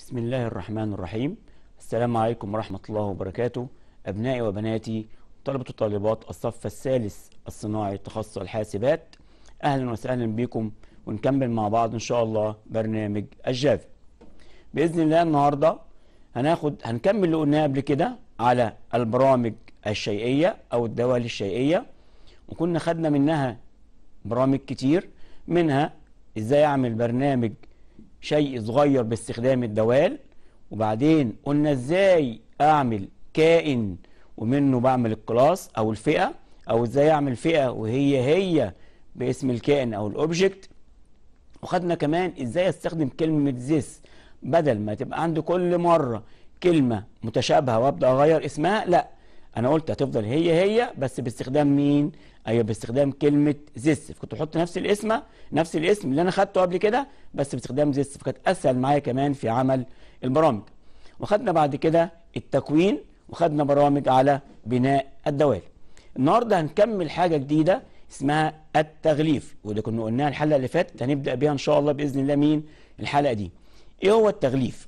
بسم الله الرحمن الرحيم السلام عليكم ورحمة الله وبركاته أبنائي وبناتي طلبة وطالبات الصف الثالث الصناعي تخصص الحاسبات أهلا وسهلا بكم ونكمل مع بعض إن شاء الله برنامج الجافا بإذن الله النهاردة هناخد هنكمل اللي قلناه قبل كده على البرامج الشيئية أو الدوال الشيئية وكنا خدنا منها برامج كتير منها ازاي اعمل برنامج شيء صغير باستخدام الدوال وبعدين قلنا ازاي اعمل كائن ومنه بعمل الكلاس او الفئة او ازاي اعمل فئة وهي هي باسم الكائن او الاوبجكت وخدنا كمان ازاي استخدم كلمة this بدل ما تبقى عندي كل مرة كلمة متشابهة وابدا اغير اسمها لا انا قلت هتفضل هي هي بس باستخدام مين ايوه باستخدام كلمه زيس كنت بحط نفس الاسم نفس الاسم اللي انا خدته قبل كده بس باستخدام زيس فكانت اسهل معايا كمان في عمل البرامج وخدنا بعد كده التكوين وخدنا برامج على بناء الدوال النهارده هنكمل حاجه جديده اسمها التغليف وده كنا قلناها الحلقه اللي فاتت هنبدا بيها ان شاء الله باذن الله مين الحلقه دي ايه هو التغليف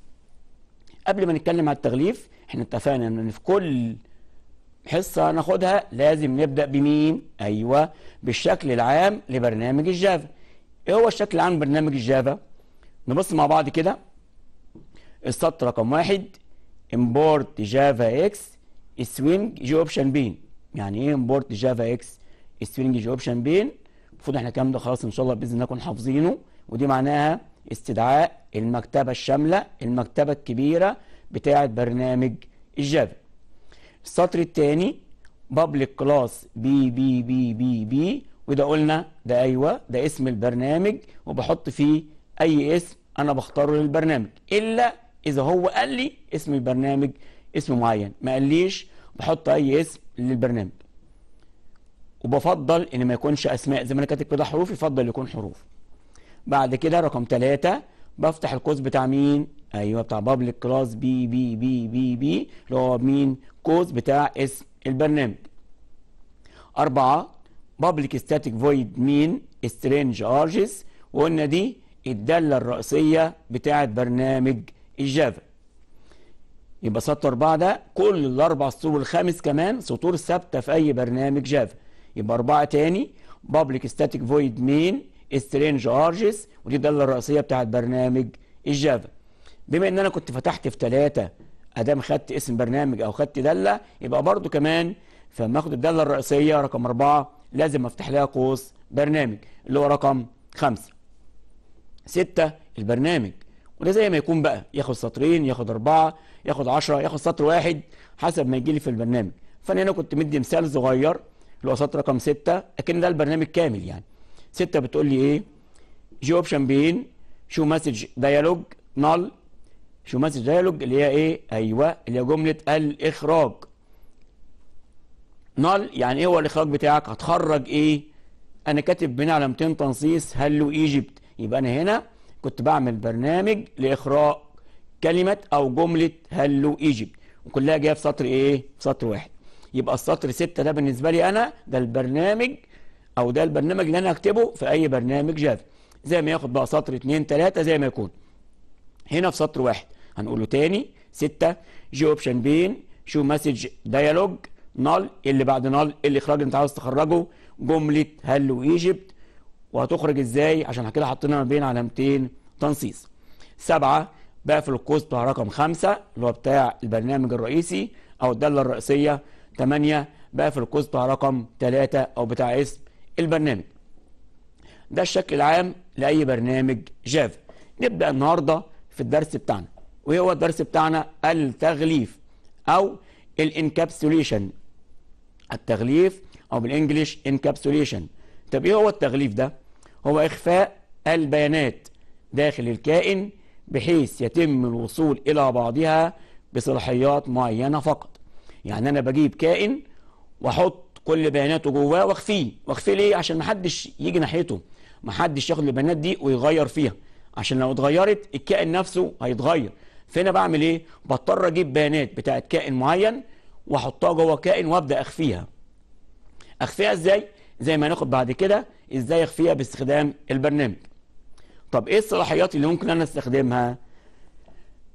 قبل ما نتكلم على التغليف احنا اتفقنا ان في كل حصة ناخدها لازم نبدأ بمين؟ أيوة بالشكل العام لبرنامج الجافا. إيه هو الشكل العام لبرنامج الجافا؟ نبص مع بعض كده. السطر رقم واحد import جافا اكس swing جي اوبشن بين. يعني إيه import جافا اكس swing جي اوبشن بين؟ المفروض احنا الكلام ده خلاص إن شاء الله بإذن الله نكون حافظينه ودي معناها استدعاء المكتبة الشاملة المكتبة الكبيرة بتاعة برنامج الجافا. السطر الثاني بابليك كلاس بي بي بي بي بي وده قلنا ده ايوه ده اسم البرنامج وبحط فيه اي اسم انا بختاره للبرنامج الا اذا هو قال لي اسم البرنامج اسم معين ما قاليش بحط اي اسم للبرنامج وبفضل ان ما يكونش اسماء زي ما انا كاتب كده حروف يفضل يكون حروف بعد كده رقم ثلاثة بفتح القوس بتاع مين ايوه بتاع بابليك كلاس بي بي بي بي بي اللي هو مين قوس بتاع اسم البرنامج أربعة بابليك ستاتيك فويد مين سترينج ارجز وقلنا دي الدالة الرئيسية بتاعة برنامج الجافا يبقى سطر أربعة ده كل الأربع سطور والخامس كمان سطور ثابتة في أي برنامج جافا يبقى أربعة تاني بابليك ستاتيك فويد مين سترينج ارجز ودي الدالة الرئيسية بتاعة برنامج الجافا بما ان انا كنت فتحت في ثلاثة ادام خدت اسم برنامج او خدت دالة يبقى برضو كمان فلما اخد الدالة الرئيسية رقم اربعة لازم افتح لها قوس برنامج اللي هو رقم خمسة ستة البرنامج وده زي ما يكون بقى ياخد سطرين ياخد اربعة ياخد عشرة ياخد سطر واحد حسب ما يجي لي في البرنامج فانا هنا كنت مدي مثال صغير اللي هو سطر رقم ستة لكن ده البرنامج كامل يعني ستة بتقول لي ايه جي اوبشن بين شو مسج ديالوج نال شو مسج ديالوج اللي هي ايه ايوه اللي هي جمله الاخراج نال يعني ايه هو الاخراج بتاعك هتخرج ايه انا كاتب بين علامتين تنصيص هلو ايجيبت يبقى انا هنا كنت بعمل برنامج لاخراج كلمه او جمله هلو ايجيبت وكلها جايه في سطر ايه في سطر واحد يبقى السطر ستة ده بالنسبه لي انا ده البرنامج او ده البرنامج اللي انا هكتبه في اي برنامج جافا زي ما ياخد بقى سطر اتنين تلاتة زي ما يكون هنا في سطر واحد هنقوله تاني ستة جي اوبشن بين شو مسج ديالوج نال اللي بعد نال الاخراج اللي انت عاوز تخرجه جمله هلو ايجيبت وهتخرج ازاي عشان كده حطينا ما بين علامتين تنصيص سبعة بقفل القوس بتاع رقم خمسة اللي هو بتاع البرنامج الرئيسي او الدالة الرئيسية تمانية بقفل القوس بتاع رقم تلاتة او بتاع اسم البرنامج ده الشكل العام لاي برنامج جافا نبدأ النهارده في الدرس بتاعنا وايه هو الدرس بتاعنا التغليف او الانكابسوليشن التغليف او بالانجلش انكابسوليشن طب ايه هو التغليف ده هو اخفاء البيانات داخل الكائن بحيث يتم الوصول الى بعضها بصلاحيات معينه فقط يعني انا بجيب كائن واحط كل بياناته جواه واخفيه واخفيه ليه عشان محدش يجي ناحيته محدش ياخد البيانات دي ويغير فيها عشان لو اتغيرت الكائن نفسه هيتغير فهنا بعمل ايه بضطر اجيب بيانات بتاعت كائن معين واحطها جوه كائن وابدا اخفيها اخفيها ازاي زي ما هناخد بعد كده ازاي اخفيها باستخدام البرنامج طب ايه الصلاحيات اللي ممكن انا استخدمها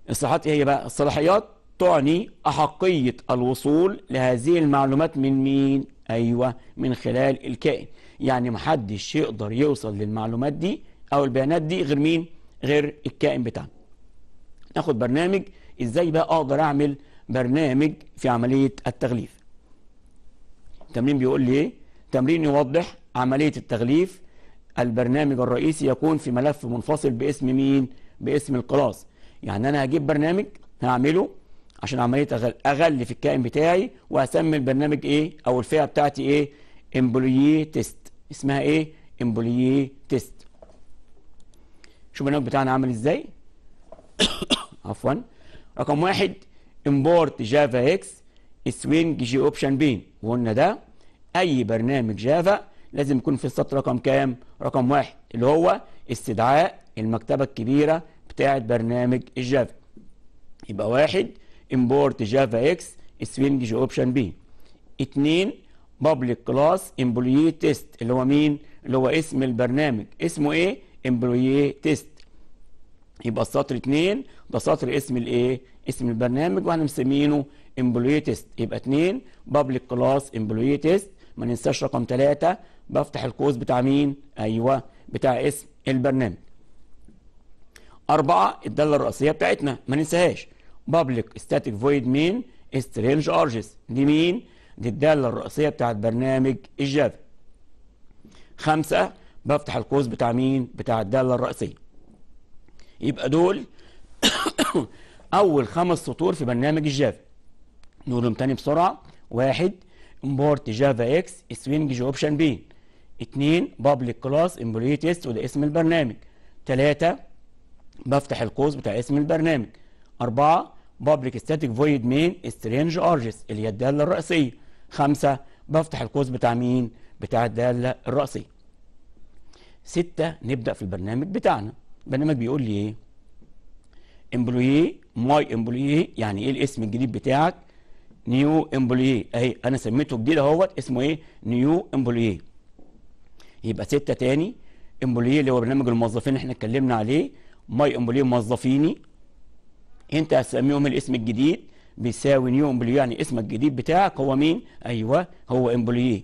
الصلاحيات ايه هي بقى الصلاحيات تعني احقيه الوصول لهذه المعلومات من مين ايوه من خلال الكائن يعني محدش يقدر يوصل للمعلومات دي او البيانات دي غير مين غير الكائن بتاعنا ناخد برنامج ازاي بقى اقدر اعمل برنامج في عمليه التغليف التمرين بيقول لي ايه تمرين يوضح عمليه التغليف البرنامج الرئيسي يكون في ملف منفصل باسم مين باسم الكلاس يعني انا هجيب برنامج هعمله عشان عمليه أغل... اغلف الكائن بتاعي واسمي البرنامج ايه او الفئه بتاعتي ايه امبلويي تيست اسمها ايه امبلويي تيست شوف البرنامج بتاعنا عامل ازاي عفوا رقم واحد امبورت جافا اكس سوينج جي اوبشن بين وقلنا ده اي برنامج جافا لازم يكون في السطر رقم كام رقم واحد اللي هو استدعاء المكتبه الكبيره بتاعه برنامج الجافا يبقى واحد امبورت جافا اكس سوينج جي اوبشن بي اتنين بابليك كلاس امبلوي تيست اللي هو مين اللي هو اسم البرنامج اسمه ايه امبلوي تيست يبقى السطر اتنين ده سطر اسم الايه اسم البرنامج واحنا مسمينه امبلوي تيست يبقى اتنين بابليك كلاس امبلوي تيست ما ننساش رقم ثلاثة بفتح القوس بتاع مين ايوه بتاع اسم البرنامج أربعة الدالة الرئيسية بتاعتنا ما ننساهاش بابليك ستاتيك فويد مين سترينج ارجز دي مين دي الدالة الرئيسية بتاعت برنامج الجافا خمسة بفتح القوس بتاع مين بتاع الدالة الرئيسية يبقى دول أول خمس سطور في برنامج الجافا نقولهم تاني بسرعة واحد امبورت جافا اكس سوينج جو اوبشن بين اتنين بابليك كلاس امبلوي تيست وده اسم البرنامج تلاتة بفتح القوس بتاع اسم البرنامج أربعة بابليك ستاتيك فويد مين سترينج ارجس اللي هي الدالة الرئيسية خمسة بفتح القوس بتاع مين بتاع الدالة الرئيسية ستة نبدأ في البرنامج بتاعنا البرنامج بيقول لي ايه امبلوي ماي امبلوي يعني ايه الاسم الجديد بتاعك نيو امبلوي اهي انا سميته جديد اهوت اسمه ايه نيو امبلوي يبقى ستة تاني امبلوي اللي هو برنامج الموظفين اللي احنا اتكلمنا عليه ماي امبلوي موظفيني انت هتسميهم الاسم الجديد بيساوي نيو امبلوي يعني اسمك الجديد بتاعك هو مين ايوه هو امبلوي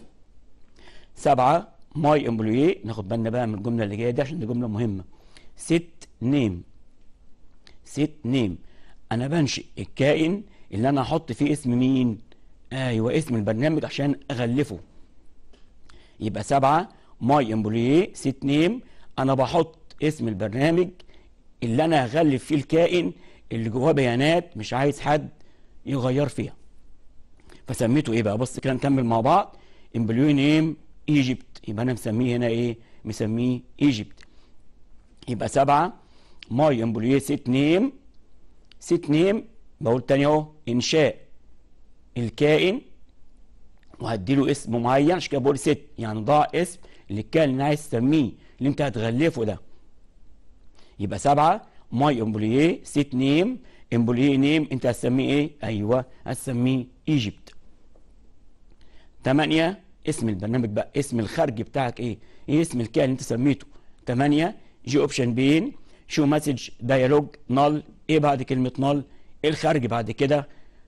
سبعة ماي امبلوي ناخد بالنا بقى من الجمله اللي جايه دي عشان دي جمله مهمه ست نيم ست نيم انا بنشئ الكائن اللي انا هحط فيه اسم مين ايوه اسم البرنامج عشان اغلفه يبقى سبعة ماي امبلوي ست نيم انا بحط اسم البرنامج اللي انا هغلف فيه الكائن اللي جواه بيانات مش عايز حد يغير فيها فسميته ايه بقى بص كده نكمل مع بعض امبلوي نيم ايجيبت يبقى انا مسميه هنا ايه مسميه ايجيبت يبقى سبعة ماي امبلوي ست نيم ست نيم بقول تاني اهو انشاء الكائن وهديله اسم معين عشان كده بقول ست يعني ضع اسم للكائن اللي عايز تسميه اللي انت هتغلفه ده يبقى سبعة ماي امبلوي ست نيم امبلوي نيم انت هتسميه ايه ايوه هتسميه ايجيبت تمانية اسم البرنامج بقى اسم الخارجي بتاعك ايه ايه اسم الكائن اللي انت سميته تمانية جي اوبشن بين شو مسج ديالوج نال ايه بعد كلمة نال ايه الخارجي بعد كده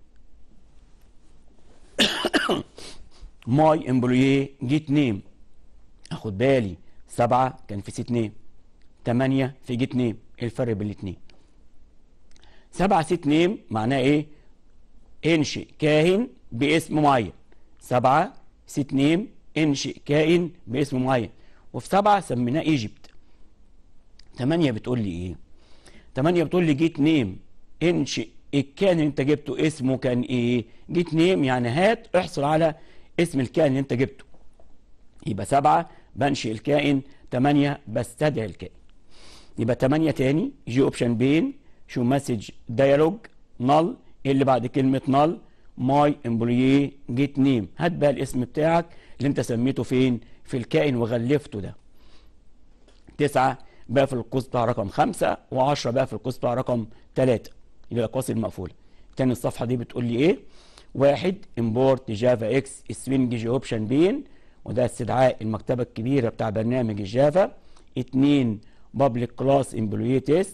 ماي امبلوي جيت نيم اخد بالي سبعة كان في ست نيم تمانية في جيت نيم ايه الفرق بين الاتنين سبعة ست نيم معناه ايه انشئ كاهن باسم معين سبعة ست نيم انشئ كائن باسم معين وفي سبعة سميناه ايجيبت تمانية بتقول لي ايه تمانية بتقول لي جيت نيم انشئ الكائن اللي انت جبته اسمه كان ايه جيت نيم يعني هات احصل على اسم الكائن اللي انت جبته يبقى سبعة بنشئ الكائن تمانية بستدعي الكائن يبقى تمانية تاني جي اوبشن بين شو مسج ديالوج نال اللي بعد كلمة نال ماي امبلوي جيت نيم هات بقى الاسم بتاعك اللي انت سميته فين في الكائن وغلفته ده تسعة بقى في القوس بتاع رقم خمسة وعشرة بقى في القوس بتاع رقم تلاتة يبقى الأقواس المقفولة تاني الصفحة دي بتقول لي ايه واحد امبورت جافا اكس سوينج جي اوبشن بين وده استدعاء المكتبة الكبيرة بتاع برنامج الجافا اتنين بابليك كلاس امبلوي تيست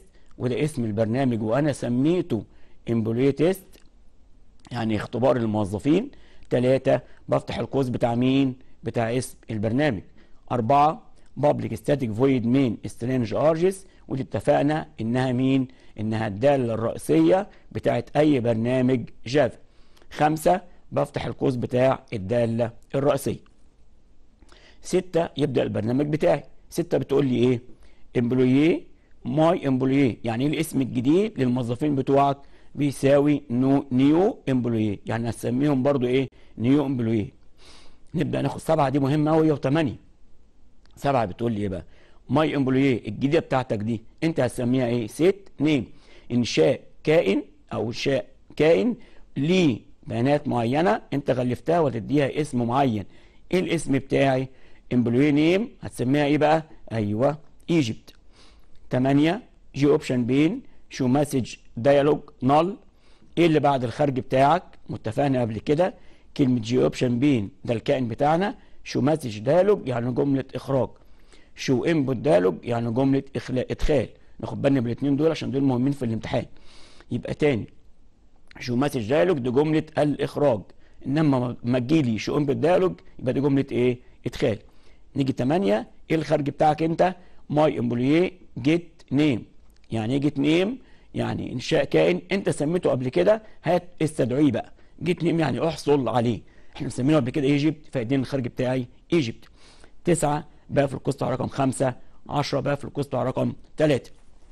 وده اسم البرنامج وانا سميته امبلوي تيست يعني اختبار الموظفين ثلاثة بفتح القوس بتاع مين بتاع اسم البرنامج أربعة بابليك ستاتيك فويد مين سترينج ارجز ودي اتفقنا انها مين انها الدالة الرئيسية بتاعت اي برنامج جافا خمسة بفتح القوس بتاع الدالة الرئيسية ستة يبدأ البرنامج بتاعي ستة بتقول لي ايه امبلويي ماي امبلويي يعني ايه الاسم الجديد للموظفين بتوعك بيساوي نو نيو امبلويي يعني هتسميهم برضو ايه نيو امبلويي نبدأ ناخد سبعة دي مهمة أوي وثمانية سبعة بتقول لي ايه بقى ماي امبلويي الجديدة بتاعتك دي انت هتسميها ايه سيت نيم انشاء كائن او انشاء كائن ليه بيانات معينة انت غلفتها وتديها اسم معين ايه الاسم بتاعي امبلوي نيم هتسميها ايه بقى ايوه ايجيبت 8 جي اوبشن بين شو مسج ديالوج نال ايه اللي بعد الخرج بتاعك متفقنا قبل كده كلمة جي اوبشن بين ده الكائن بتاعنا شو مسج ديالوج يعني جملة اخراج شو انبوت ديالوج يعني جملة إخلاء ادخال ناخد بالنا بالاثنين دول عشان دول مهمين في الامتحان يبقى تاني شو مسج ديالوج دي جملة الاخراج انما ما تجيلي شو انبوت ديالوج يبقى دي جملة ايه ادخال نيجي 8 ايه الخارج بتاعك انت ماي امبلوي جيت نيم يعني ايه جيت نيم يعني انشاء كائن انت سميته قبل كده هات استدعيه بقى جيت نيم يعني احصل عليه احنا مسمينه قبل كده ايجيبت فايدين الخارج بتاعي ايجيبت تسعة بقى في القسط رقم خمسة عشرة بقى في القسط رقم ثلاثة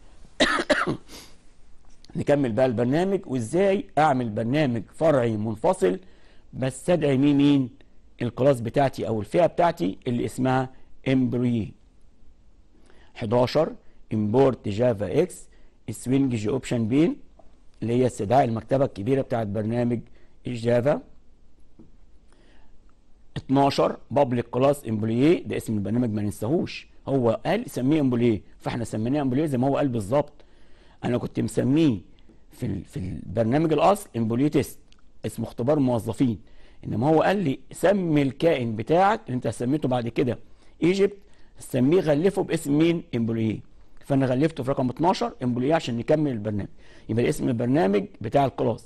نكمل بقى البرنامج وازاي اعمل برنامج فرعي منفصل بستدعي مين مين الكلاس بتاعتي او الفئه بتاعتي اللي اسمها امبري 11 امبورت جافا اكس سوينج جي اوبشن بين اللي هي استدعاء المكتبه الكبيره بتاعت برنامج الجافا 12 بابليك كلاس امبلوي ده اسم البرنامج ما ننساهوش هو قال سميه امبلوي فاحنا سميناه امبلوي زي ما هو قال بالظبط انا كنت مسميه في في البرنامج الاصل امبلوي تيست اسمه اختبار موظفين انما هو قال لي سمي الكائن بتاعك اللي انت سميته بعد كده ايجيبت سميه غلفه باسم مين امبلوي فانا غلفته في رقم 12 امبلوي عشان نكمل البرنامج يبقى اسم البرنامج بتاع الكلاس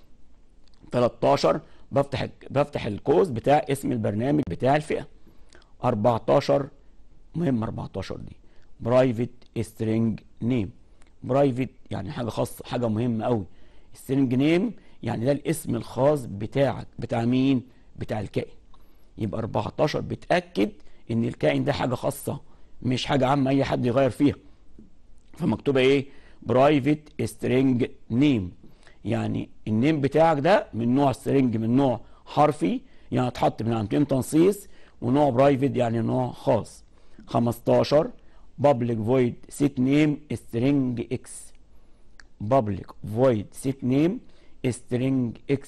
13 بفتح بفتح القوس بتاع اسم البرنامج بتاع الفئه 14 مهم 14 دي برايفت سترينج نيم برايفت يعني حاجه خاصه حاجه مهمه قوي سترينج نيم يعني ده الاسم الخاص بتاعك بتاع مين بتاع الكائن يبقى 14 بتاكد ان الكائن ده حاجه خاصه مش حاجه عامه اي حد يغير فيها فمكتوبه ايه برايفت سترينج نيم يعني النيم بتاعك ده من نوع سترينج من نوع حرفي يعني اتحط من علامتين تنصيص ونوع برايفت يعني نوع خاص 15 public void set name string x public void set name string x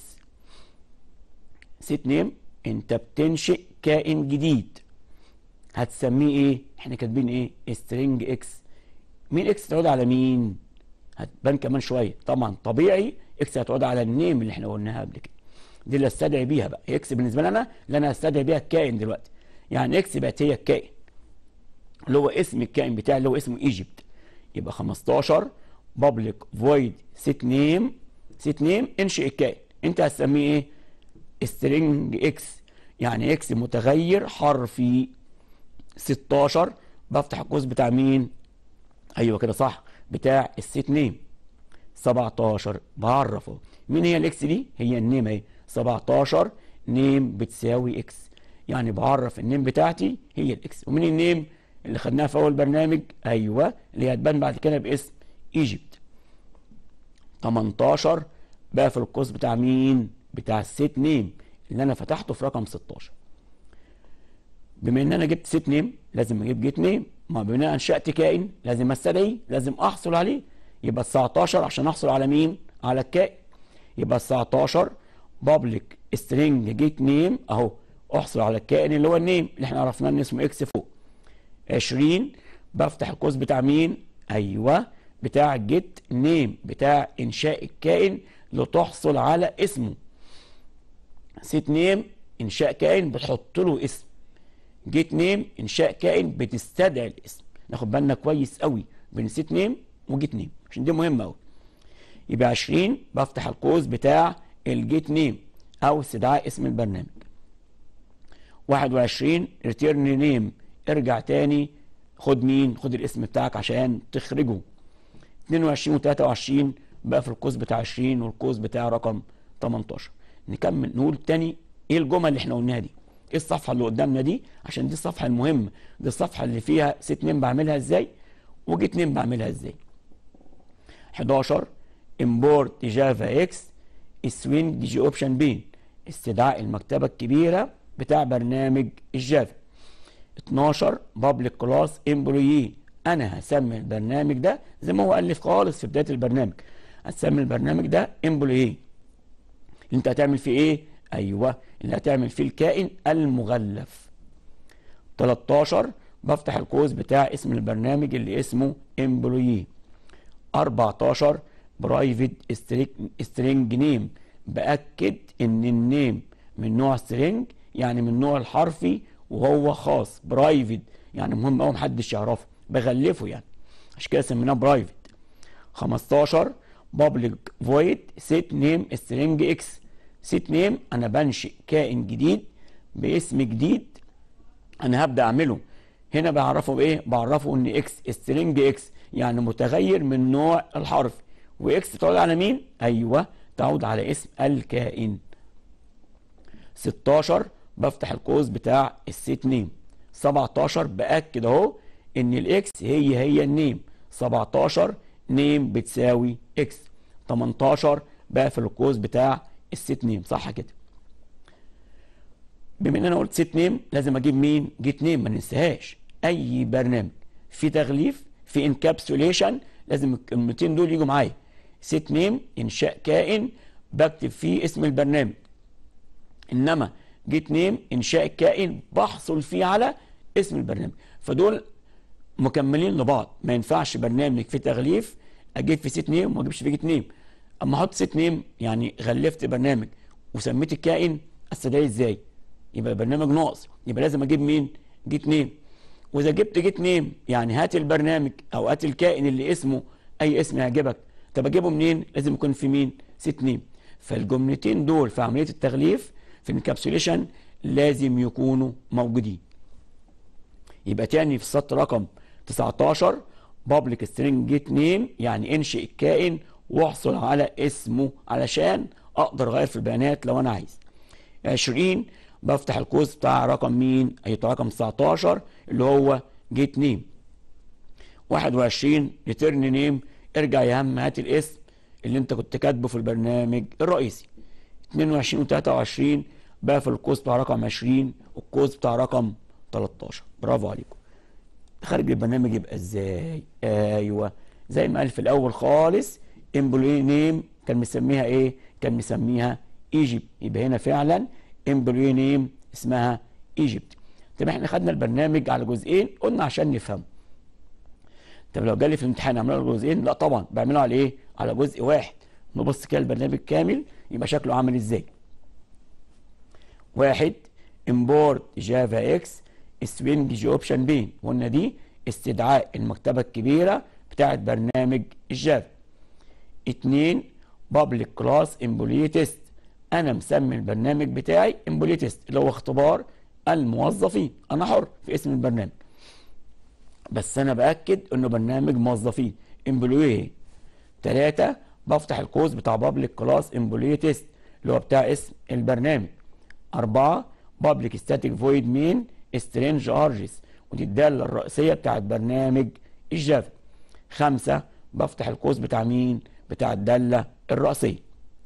set name انت بتنشئ كائن جديد هتسميه ايه احنا كاتبين ايه string x مين اكس تعود على مين هتبان كمان شويه طبعا طبيعي اكس هتعود على النيم اللي احنا قلناها قبل كده دي اللي استدعي بيها بقى اكس بالنسبه لنا اللي انا هستدعي بيها الكائن دلوقتي يعني اكس بقت هي الكائن اللي هو اسم الكائن بتاعي اللي هو اسمه ايجيبت يبقى 15 بابليك فويد سيت نيم سيت نيم انشئ الكائن انت هتسميه ايه سترينج اكس يعني اكس متغير حرفي 16 بفتح القوس بتاع مين ايوه كده صح بتاع السيت نيم 17 بعرفه مين هي الاكس دي هي النيم اهي 17 نيم بتساوي اكس يعني بعرف النيم بتاعتي هي الاكس ومين النيم اللي خدناها في اول برنامج ايوه اللي هتبان بعد كده باسم ايجيبت 18 بقى في القوس بتاع مين بتاع السيت نيم اللي انا فتحته في رقم 16 بما ان انا جبت سيت نيم لازم اجيب جيت نيم ما بما ان انا انشات كائن لازم استدعيه لازم احصل عليه يبقى 19 عشان احصل على مين على الكائن يبقى 19 بابليك سترينج جيت نيم اهو احصل على الكائن اللي هو النيم اللي احنا عرفناه ان اسمه اكس فوق 20 بفتح القوس بتاع مين ايوه بتاع جيت نيم بتاع انشاء الكائن لتحصل على اسمه سيت نيم انشاء كائن بتحط له اسم جيت نيم انشاء كائن بتستدعي الاسم ناخد بالنا كويس قوي بين سيت نيم وجيت نيم عشان دي مهمه قوي يبقى 20 بفتح القوس بتاع الجيت نيم او استدعاء اسم البرنامج 21 ريتيرن نيم ارجع تاني خد مين خد الاسم بتاعك عشان تخرجه 22 و23 بقى في القوس بتاع 20 والقوس بتاع رقم 18 نكمل نقول تاني ايه الجمل اللي احنا قلناها دي ايه الصفحه اللي قدامنا دي عشان دي الصفحه المهمه دي الصفحه اللي فيها ست 2 بعملها ازاي وجي 2 بعملها ازاي 11 امبورت جافا اكس سوينج جي اوبشن بين استدعاء المكتبه الكبيره بتاع برنامج الجافا 12 بابليك كلاس امبلويي انا هسمي البرنامج ده زي ما هو الف خالص في بدايه البرنامج هتسمي البرنامج ده امبلويي اللي انت هتعمل فيه ايه ايوه اللي هتعمل فيه الكائن المغلف 13 بفتح القوس بتاع اسم البرنامج اللي اسمه امبلويي 14 برايفت سترينج نيم باكد ان النيم من نوع سترينج يعني من نوع الحرفي وهو خاص برايفت يعني مهم قوي محدش يعرفه بغلفه يعني عشان كده سميناه برايفت 15 بابليك فويد سيت نيم سترينج اكس سيت نيم انا بنشئ كائن جديد باسم جديد انا هبدا اعمله هنا بعرفه بايه بعرفه ان اكس سترينج اكس يعني متغير من نوع الحرف واكس تعود على مين ايوه تعود على اسم الكائن 16 بفتح القوس بتاع السيت نيم 17 باكد اهو ان الاكس هي هي النيم 17 نيم بتساوي اكس 18 بقفل القوس بتاع السيت نيم صح كده بما ان انا قلت سيت نيم لازم اجيب مين جيت نيم ما ننساهاش اي برنامج في تغليف في انكابسوليشن لازم الكلمتين دول يجوا معايا سيت نيم انشاء كائن بكتب فيه اسم البرنامج انما جيت نيم انشاء الكائن بحصل فيه على اسم البرنامج فدول مكملين لبعض ما ينفعش برنامج في تغليف اجيب في سيت نيم وما اجيبش في جيت نيم اما احط سيت نيم يعني غلفت برنامج وسميت الكائن استدعيه ازاي يبقى البرنامج ناقص يبقى لازم اجيب مين جيت نيم واذا جبت جيت نيم يعني هات البرنامج او هات الكائن اللي اسمه اي اسم يعجبك طب اجيبه منين لازم يكون في مين سيت نيم فالجملتين دول في عمليه التغليف في الانكابسوليشن لازم يكونوا موجودين يبقى تاني في السطر رقم 19 بابليك سترينج جيت نيم يعني انشئ الكائن واحصل على اسمه علشان اقدر اغير في البيانات لو انا عايز 20 بفتح القوس بتاع رقم مين هيبقى رقم 19 اللي هو جيت نيم 21 ريتيرن نيم ارجع يا هم هات الاسم اللي انت كنت كاتبه في البرنامج الرئيسي 22 و23 بقى في القوس بتاع رقم 20 والقوس بتاع رقم 13 برافو عليكم خارج البرنامج يبقى ازاي ايوه زي ما قال في الاول خالص امبلوي نيم كان مسميها ايه كان مسميها ايجيبت يبقى هنا فعلا امبلوي نيم اسمها ايجيبت طب احنا خدنا البرنامج على جزئين قلنا عشان نفهم طب لو جالي في الامتحان اعمله على جزئين لا طبعا بعمله على ايه على جزء واحد نبص كده البرنامج كامل يبقى شكله عامل ازاي واحد امبورت جافا اكس سوينج جي اوبشن بين قلنا دي استدعاء المكتبه الكبيره بتاعت برنامج الجافا اتنين بابليك كلاس امبولي تيست انا مسمي البرنامج بتاعي امبولي تيست اللي هو اختبار الموظفين انا حر في اسم البرنامج بس انا باكد انه برنامج موظفين امبلوي ثلاثة بفتح القوس بتاع بابليك كلاس امبلوي تيست اللي هو بتاع اسم البرنامج أربعة بابليك ستاتيك فويد مين سترينج ارجز ودي الدالة الرئيسية بتاعت برنامج الجافا خمسة بفتح القوس بتاع مين بتاع الدالة الرئيسية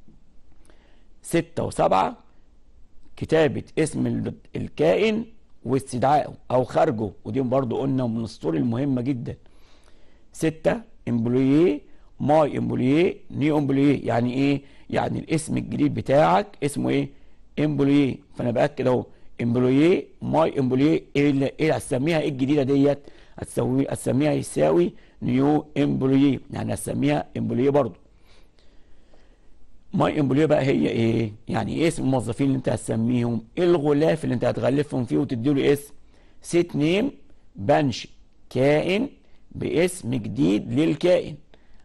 ستة وسبعة كتابة اسم الكائن واستدعائه او خارجه ودي برضو قلنا من السطور المهمه جدا ستة امبلويي ماي امبلويي نيو امبلويي يعني ايه يعني الاسم الجديد بتاعك اسمه ايه امبلويي فانا باكد اهو امبلويي ماي امبلويي ايه اللي ايه هتسميها ايه الجديده ديت هتسوي هتسميها يساوي نيو امبلويي يعني هتسميها امبلويي برضو ماي امبلوي بقى هي ايه؟ يعني ايه اسم الموظفين اللي انت هتسميهم؟ ايه الغلاف اللي انت هتغلفهم فيه وتديله اسم؟ سيت نيم بنش كائن باسم جديد للكائن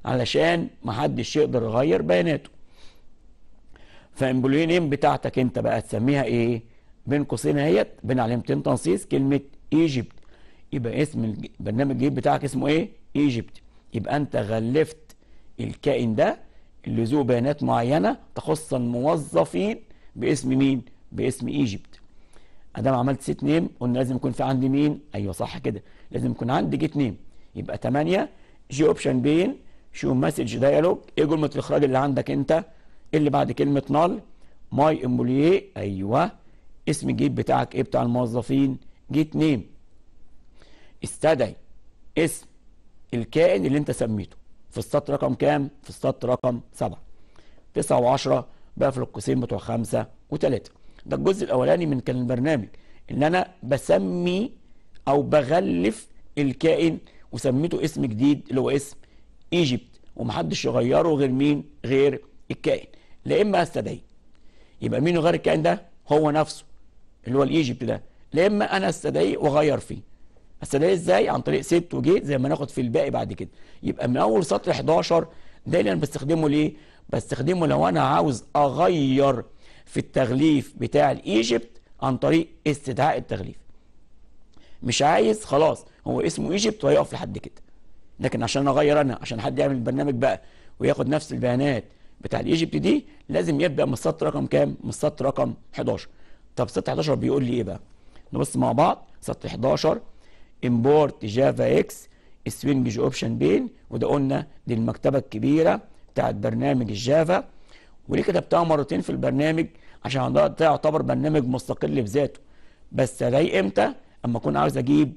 علشان محدش يقدر يغير بياناته فامبلوي نيم بتاعتك انت بقى تسميها ايه بين قوسين اهيت بين علامتين تنصيص كلمه ايجيبت يبقى اسم البرنامج الجديد بتاعك اسمه ايه ايجيبت يبقى انت غلفت الكائن ده اللي ذو بيانات معينه تخص الموظفين باسم مين باسم ايجيبت ادام عملت سيت نيم قلنا لازم يكون في عندي مين ايوه صح كده لازم يكون عندي جيت نيم يبقى 8 جي اوبشن بين شو مسج دايالوج ايه جمله الاخراج اللي عندك انت اللي بعد كلمه نال ماي امبوليه ايوه اسم الجيت بتاعك ايه بتاع الموظفين جيت نيم استدعي اسم الكائن اللي انت سميته في السطر رقم كام في السطر رقم 7 9 و10 بقى في القوسين بتوع 5 و3 ده الجزء الاولاني من كان البرنامج ان انا بسمي او بغلف الكائن وسميته اسم جديد اللي هو اسم ايجيبت ومحدش يغيره غير مين غير الكائن لا اما استدعيه يبقى مين يغير الكائن ده هو نفسه اللي هو الايجيبت ده لا اما انا استدعيه واغير فيه استدعيه ازاي عن طريق ست وجيت زي ما ناخد في الباقي بعد كده يبقى من اول سطر 11 ده اللي انا بستخدمه ليه بستخدمه لو انا عاوز اغير في التغليف بتاع الايجيبت عن طريق استدعاء التغليف مش عايز خلاص هو اسمه ايجيبت وهيقف لحد كده لكن عشان اغير انا عشان حد يعمل البرنامج بقى وياخد نفس البيانات بتاع الايجيبت دي لازم يبدا من السطر رقم كام من السطر رقم 11 طب سطر 11 بيقول لي ايه بقى نبص مع بعض سطر 11 امبورت جافا اكس سوينج اوبشن بين وده قلنا دي المكتبه الكبيره بتاعت برنامج الجافا وليه كتبتها مرتين في البرنامج عشان ده يعتبر برنامج مستقل بذاته بس الاقي امتى اما اكون عاوز اجيب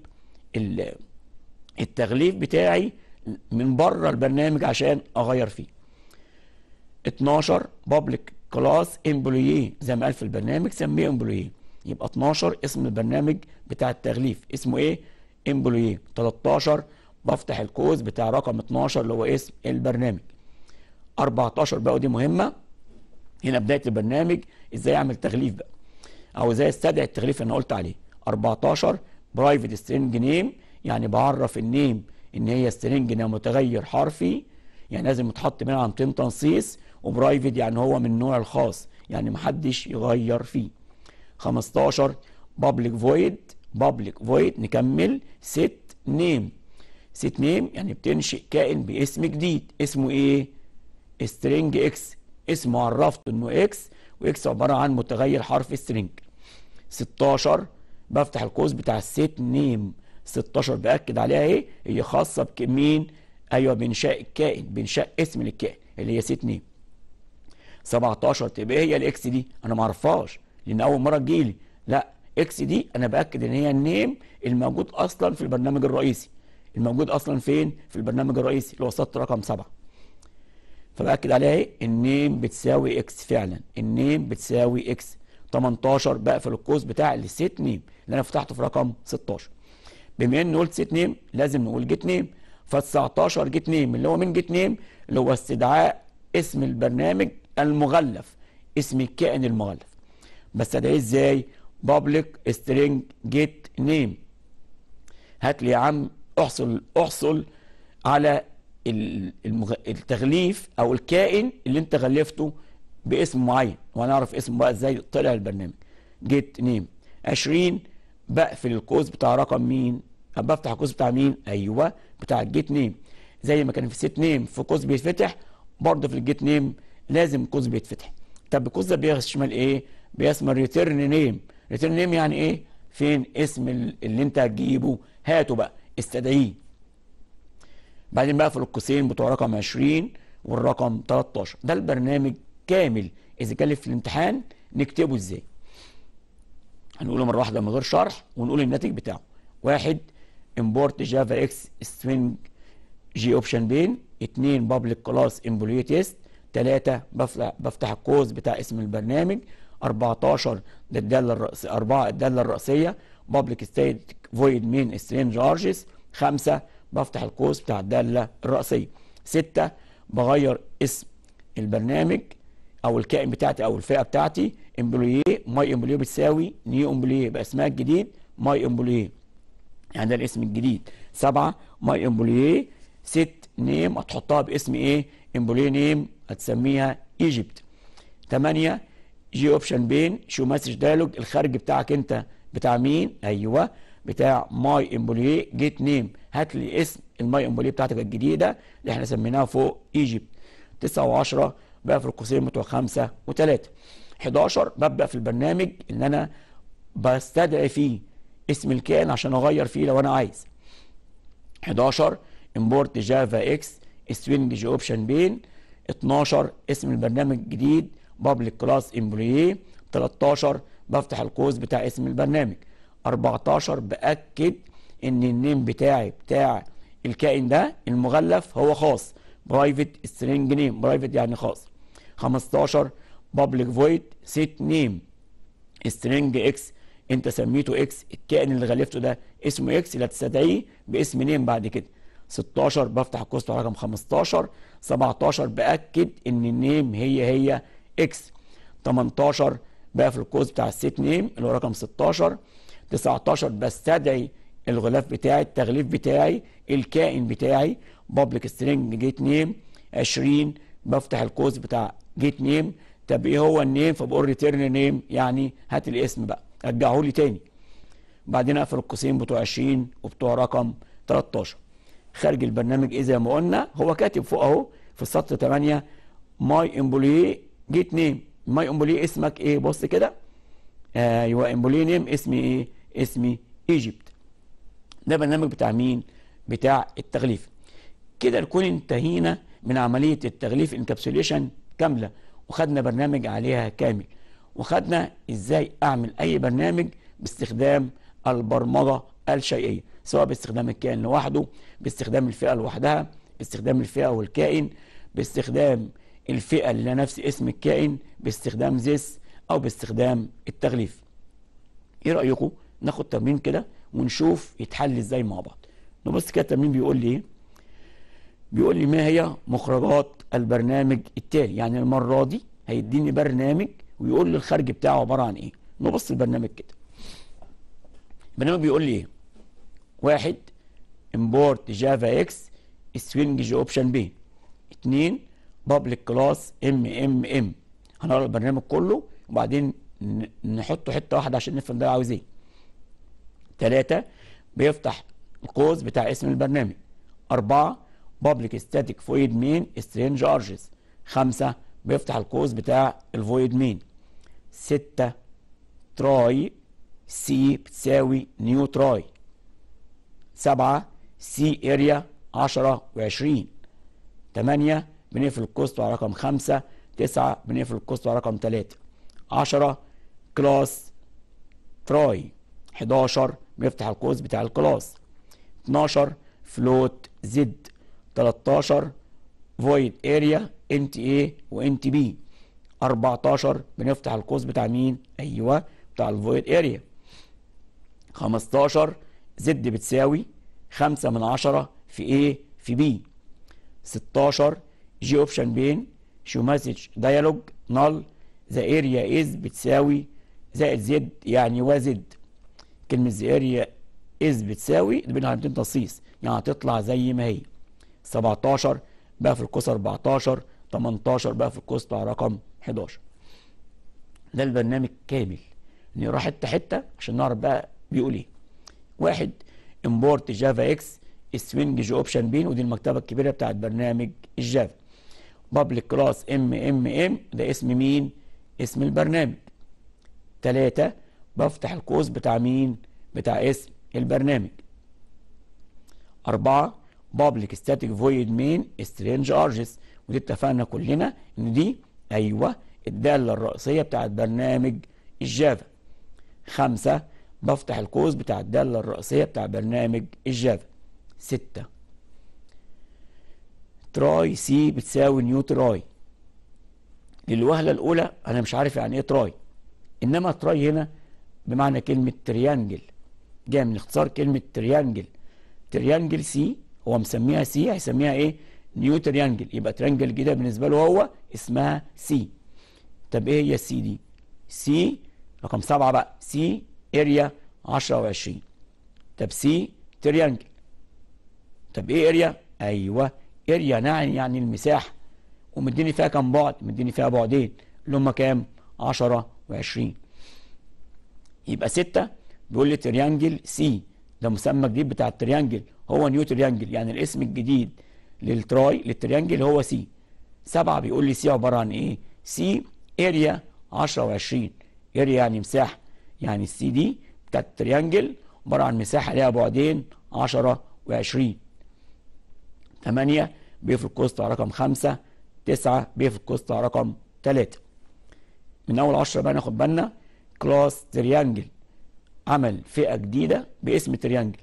التغليف بتاعي من بره البرنامج عشان اغير فيه 12 بابليك كلاس امبلويي زي ما قال في البرنامج سميه امبلويي يبقى 12 اسم البرنامج بتاع التغليف اسمه ايه امبلويي 13 بفتح الكوز بتاع رقم 12 اللي هو اسم البرنامج 14 بقى ودي مهمه هنا بدايه البرنامج ازاي اعمل تغليف بقى او ازاي استدعي التغليف اللي انا قلت عليه 14 برايفت سترينج نيم يعني بعرف النيم ان هي سترينج متغير حرفي يعني لازم يتحط بين علامتين تنصيص وبرايفت يعني هو من النوع الخاص يعني محدش يغير فيه 15 بابليك فويد بابليك فويد نكمل ست نيم ست نيم يعني بتنشئ كائن باسم جديد اسمه ايه سترينج اكس اسمه عرفت انه اكس واكس عباره عن متغير حرف سترينج 16 بفتح القوس بتاع الست نيم 16 باكد عليها ايه هي خاصه بمين ايوه بانشاء الكائن بانشاء اسم للكائن اللي هي ست نيم 17 تبقى هي الاكس دي انا ما اعرفهاش لان اول مره تجيلي لا اكس دي انا باكد ان هي النيم الموجود اصلا في البرنامج الرئيسي الموجود اصلا فين في البرنامج الرئيسي اللي هو سطر رقم 7 فباكد عليها ايه النيم بتساوي اكس فعلا النيم بتساوي اكس 18 بقفل القوس بتاع الست نيم اللي انا فتحته في رقم 16 بما ان قلت ست نيم لازم نقول جيت نيم ف 19 جيت نيم اللي هو من جيت نيم اللي هو استدعاء اسم البرنامج المغلف اسم الكائن المغلف بستدعيه ازاي بابليك سترينج جيت نيم هات لي يا عم احصل احصل على المغ... التغليف او الكائن اللي انت غلفته باسم معين وانا اعرف اسمه بقى ازاي طلع البرنامج جيت نيم 20 بقفل القوس بتاع رقم مين بفتح القوس بتاع مين ايوه بتاع الجيت نيم زي ما كان في ست نيم في قوس بيتفتح برضه في الجيت نيم لازم قوس بيتفتح طب القوس ده بيشمل ايه بيشمل ريتيرن نيم ريتيرن نيم يعني ايه فين اسم اللي انت هتجيبه هاته بقى استدعيه بعدين بقى في القوسين بتوع رقم 20 والرقم 13 ده البرنامج كامل اذا كان في الامتحان نكتبه ازاي هنقوله مره واحده من غير شرح ونقول الناتج بتاعه واحد امبورت جافا اكس سترينج جي اوبشن بين اتنين بابليك كلاس امبلوي تيست تلاتة بفتح بفتح القوس بتاع اسم البرنامج 14 ده الداله الرئيسيه 4 الداله الرئيسيه بابليك ستيت فويد مين سترينج ارجز خمسة بفتح القوس بتاع الداله الرئيسيه ستة بغير اسم البرنامج او الكائن بتاعتي او الفئه بتاعتي امبلويه ماي امبلويه بتساوي نيو امبلويه يبقى اسمها الجديد ماي امبلويه يعني ده الاسم الجديد سبعة ماي امبلويه ست نيم هتحطها باسم ايه امبولي نيم هتسميها ايجيبت 8 جي اوبشن بين شو مسج دايلوج الخارج بتاعك انت بتاع مين ايوه بتاع ماي امبولي جيت نيم هات لي اسم الماي امبولي بتاعتك الجديده اللي احنا سميناها فوق ايجيبت 9 و10 بقى في القوسين بتوع 5 و3 11 ببدا في البرنامج ان انا بستدعي فيه اسم الكائن عشان اغير فيه لو انا عايز 11 امبورت جافا اكس سترينج جي اوبشن بين 12 اسم البرنامج الجديد بابليك كلاس امبلوي 13 بفتح القوس بتاع اسم البرنامج 14 باكد ان النيم بتاعي بتاع الكائن ده المغلف هو خاص برايفت سترينج نيم برايفت يعني خاص 15 بابليك فويد سيت نيم سترينج اكس انت سميته اكس الكائن اللي غلفته ده اسمه اكس اللي هتستدعيه باسم نيم بعد كده 16 بفتح القوس بتاع رقم 15 17 باكد ان النيم هي هي اكس 18 بقى في القوس بتاع السيت نيم اللي هو رقم 16 19 بستدعي الغلاف بتاعي التغليف بتاعي الكائن بتاعي بابليك سترينج جيت نيم 20 بفتح القوس بتاع جيت نيم طب ايه هو النيم فبقول ريتيرن نيم يعني هات الاسم بقى رجعه لي تاني بعدين اقفل القوسين بتوع 20 وبتوع رقم 13 خارج البرنامج ايه زي ما قلنا هو كاتب فوق اهو في السطر 8 ماي امبولي جيت نيم ماي امبولي اسمك ايه بص كده ايوه امبولي نيم اسمي ايه اسمي ايجيبت ده برنامج بتاع مين بتاع التغليف كده نكون انتهينا من عمليه التغليف انكابسوليشن كامله وخدنا برنامج عليها كامل وخدنا ازاي اعمل اي برنامج باستخدام البرمجه الشيئيه سواء باستخدام الكائن لوحده باستخدام الفئه لوحدها باستخدام الفئه والكائن باستخدام الفئه اللي نفس اسم الكائن باستخدام زيس او باستخدام التغليف ايه رايكم ناخد تمرين كده ونشوف يتحل ازاي مع بعض نبص كده التمرين بيقول لي ايه بيقول لي ما هي مخرجات البرنامج التالي يعني المره دي هيديني برنامج ويقول لي الخارج بتاعه عباره عن ايه نبص البرنامج كده البرنامج بيقول لي ايه واحد امبورت جافا اكس سوينج جي اوبشن بي اتنين بابليك كلاس ام ام ام هنقرا البرنامج كله وبعدين نحطه حته واحده عشان نفهم ده عاوز ايه تلاتة بيفتح القوس بتاع اسم البرنامج أربعة بابليك ستاتيك فويد مين سترينج ارجز خمسة بيفتح القوس بتاع الفويد مين ستة تراي سي بتساوي نيو تراي سبعة سي اريا عشرة وعشرين تمانية بنقفل القوس بتاع رقم خمسة تسعة بنقفل القوس بتاع رقم تلاتة عشرة كلاس تراي 11 بيفتح القوس بتاع الكلاس 12 فلوت زد 13 فويد اريا انت ايه وانت بي 14 بنفتح القوس بتاع مين ايوه بتاع الفويد اريا 15 زد بتساوي 5 من 10 في ايه في بي 16 جي اوبشن بين شو مسج ديالوج نال ذا اريا از بتساوي زائد زد يعني وزد كلمة ذا اريا از بتساوي بين علامتين تصيص يعني هتطلع زي ما هي 17 بقى في القوس 14 18 بقى في القوس بتاع رقم 11 ده البرنامج كامل نقرا حته حته عشان نعرف بقى بيقول ايه واحد امبورت جافا اكس سوينج جي اوبشن بين ودي المكتبه الكبيره بتاعت برنامج الجافا بابليك كلاس ام ام ام ده اسم مين اسم البرنامج ثلاثة بفتح القوس بتاع مين بتاع اسم البرنامج أربعة بابليك ستاتيك فويد مين سترينج ارجز ودي اتفقنا كلنا ان دي ايوه الداله الرئيسيه بتاعت برنامج الجافا خمسة بفتح القوس بتاع الداله الرئيسيه بتاع برنامج الجافا ستة تراي سي بتساوي نيو تراي للوهله الاولى انا مش عارف يعني ايه تراي انما تراي هنا بمعنى كلمه تريانجل جاي من اختصار كلمه تريانجل تريانجل سي هو مسميها سي هيسميها ايه نيو تريانجل يبقى تريانجل جديده بالنسبه له هو اسمها سي طب ايه هي السي دي سي رقم سبعة بقى سي اريا 10 و20 طب سي تريانجل طب ايه اريا ايوه اريا يعني يعني المساحه ومديني فيها كام بعد مديني فيها بعدين اللي هم كام 10 و20 يبقى 6 بيقول لي تريانجل سي ده مسمى جديد بتاع التريانجل هو نيو تريانجل يعني الاسم الجديد للتراي للتريانجل هو سي 7 بيقول لي سي عباره عن ايه سي اريا 10 و20 اريا يعني مساحه يعني السي دي بتاعت التريانجل عباره عن مساحه ليها بعدين 10 و20 8 بيفرق قسطة رقم 5 9 بيفرق قسطة رقم 3 من اول 10 بقى ناخد بالنا كلاس تريانجل عمل فئه جديده باسم تريانجل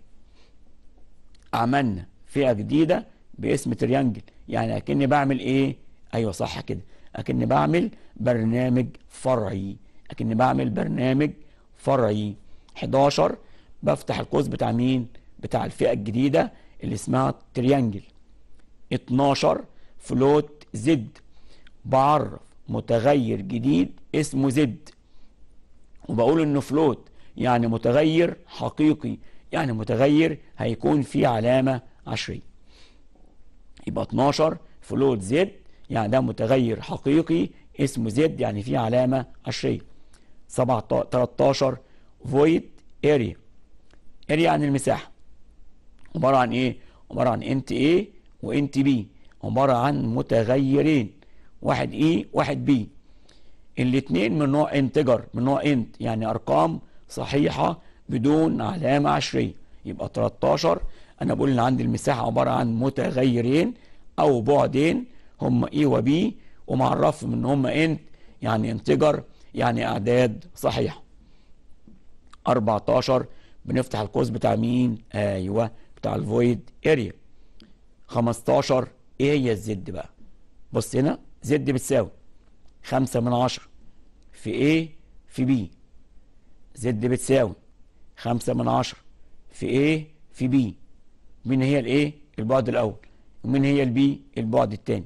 عملنا فئه جديده باسم تريانجل يعني اكني بعمل ايه ايوه صح كده اكني بعمل برنامج فرعي اكني بعمل برنامج فرعي 11 بفتح القوس بتاع مين بتاع الفئه الجديده اللي اسمها تريانجل 12 فلوت زد بعرف متغير جديد اسمه زد وبقول انه فلوت يعني متغير حقيقي يعني متغير هيكون فيه علامة عشرية يبقى 12 فلوت زد يعني ده متغير حقيقي اسمه زد يعني فيه علامة عشرية 17 13 فويد اريا اريا عن المساحة عبارة عن ايه؟ عبارة عن انت ايه وانت بي عبارة عن متغيرين واحد ايه واحد بي الاثنين من نوع انتجر من نوع انت يعني ارقام صحيحة بدون علامة عشرية يبقى 13 انا بقول ان عندي المساحة عبارة عن متغيرين او بعدين هم اي وبي ومعرفهم ان هم انت يعني انتجر يعني اعداد صحيحة 14 بنفتح القوس بتاع مين ايوه بتاع الفويد اريا 15 ايه هي الزد بقى بص هنا زد بتساوي خمسة من عشرة في A في B زد بتساوي خمسة من عشرة في A في B مين هي ال A البعد الأول ومين هي ال B البعد الثاني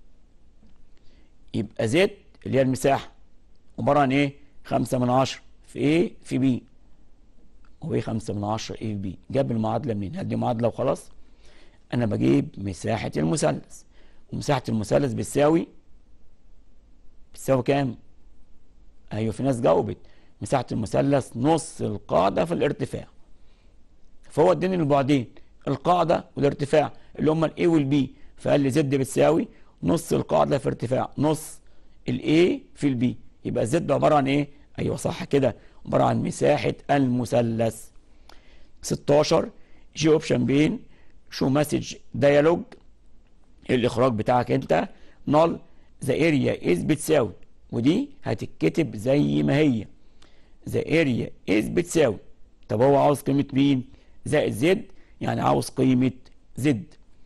يبقى زد اللي هي المساحة عبارة عن إيه؟ خمسة من عشرة في A في B وإيه خمسة من عشرة A في B جاب المعادلة منين؟ هل دي معادلة وخلاص؟ أنا بجيب مساحة المثلث ومساحة المثلث بتساوي بتساوي كام؟ ايوه في ناس جاوبت مساحة المثلث نص القاعدة في الارتفاع فهو اداني البعدين القاعدة والارتفاع اللي هما الاي والبي فقال لي زد بتساوي نص القاعدة في ارتفاع نص الاي في البي يبقى زد عبارة عن ايه؟ ايوه صح كده عبارة عن مساحة المثلث 16 جي اوبشن بين شو مسج ديالوج الاخراج بتاعك انت نال ذا اريا از بتساوي ودي هتتكتب زي ما هي ذا اريا از بتساوي طب هو عاوز قيمة مين؟ زائد زد يعني عاوز قيمة زد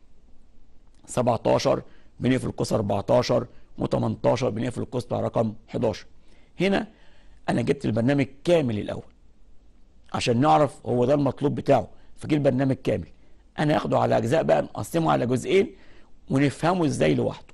17 بنقفل القوس 14 و18 بنقفل القوس بتاع رقم 11 هنا انا جبت البرنامج كامل الاول عشان نعرف هو ده المطلوب بتاعه فجي البرنامج كامل انا هاخده على اجزاء بقى نقسمه على جزئين ونفهمه ازاي لوحده